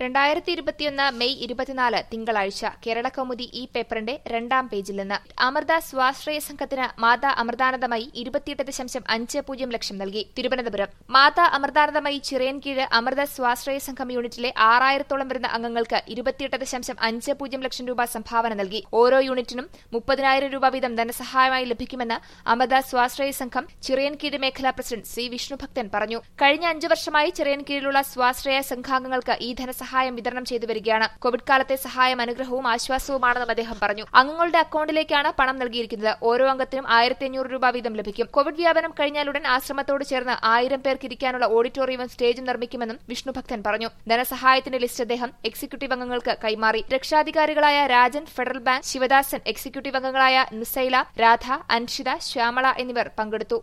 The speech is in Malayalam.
രണ്ടായിരത്തി ഇരുപത്തിയൊന്ന് മെയ് ഇരുപത്തിനാല് തിങ്കളാഴ്ച കേരള കൗമുദി ഈ പേപ്പറിന്റെ രണ്ടാം പേജിൽ നിന്ന് അമൃത സ്വാശ്രയ സംഘത്തിന് മാതാ അമൃതാനന്ദമയി ഇരുപത്തിയെട്ട് ദശാംശം അഞ്ച് പൂജ്യം ലക്ഷം നൽകി തിരുവനന്തപുരം മാതാ അമൃതാനന്ദമയി ചിറയൻകീഴ് അമൃത സ്വാശ്രയ സംഘം യൂണിറ്റിലെ ആറായിരത്തോളം വരുന്ന അംഗങ്ങൾക്ക് ഇരുപത്തിയെട്ട് ദശാംശം അഞ്ച് പൂജ്യം ലക്ഷം രൂപ സംഭാവന നൽകി ഓരോ യൂണിറ്റിനും മുപ്പതിനായിരം രൂപ വീതം ധനസഹായമായി ലഭിക്കുമെന്ന് അമൃത സ്വാശ്രയ സംഘം ചിറയൻകീഴ് മേഖലാ പ്രസിഡന്റ് സി വിഷ്ണുഭക്തൻ പറഞ്ഞു കഴിഞ്ഞ അഞ്ചു വർഷമായി ചിറയൻകീഴിലുള്ള സ്വാശ്രയ സംഘാംഗങ്ങൾക്ക് ഈ ധനസഹായം വിതരണം ചെയ്തു വരികയാണ് കോവിഡ് കാലത്തെ സഹായം അനുഗ്രഹവും ആശ്വാസവുമാണെന്നും അദ്ദേഹം പറഞ്ഞു അംഗങ്ങളുടെ അക്കൌണ്ടിലേക്കാണ് പണം നൽകിയിരിക്കുന്നത് ഓരോ അംഗത്തിനും ആയിരത്തി അഞ്ഞൂറ് രൂപ വീതം ലഭിക്കും കോവിഡ് വ്യാപനം കഴിഞ്ഞാലുടൻ ആശ്രമത്തോട് ചേർന്ന് ആയിരം പേർക്ക് ഇരിക്കാനുള്ള ഓഡിറ്റോറിയവും സ്റ്റേജും നിർമ്മിക്കുമെന്നും വിഷ്ണുഭക്തൻ പറഞ്ഞു ധനസഹായത്തിന്റെ ലിസ്റ്റ് അദ്ദേഹം എക്സിക്യൂട്ടീവ് അംഗങ്ങൾക്ക് കൈമാറി രക്ഷാധികാരികളായ Rajan Federal Bank Sivadasan executive അംഗങ്ങളായ നുസൈല രാധ അൻഷിത ശ്യാമള എന്നിവർ പങ്കെടുത്തു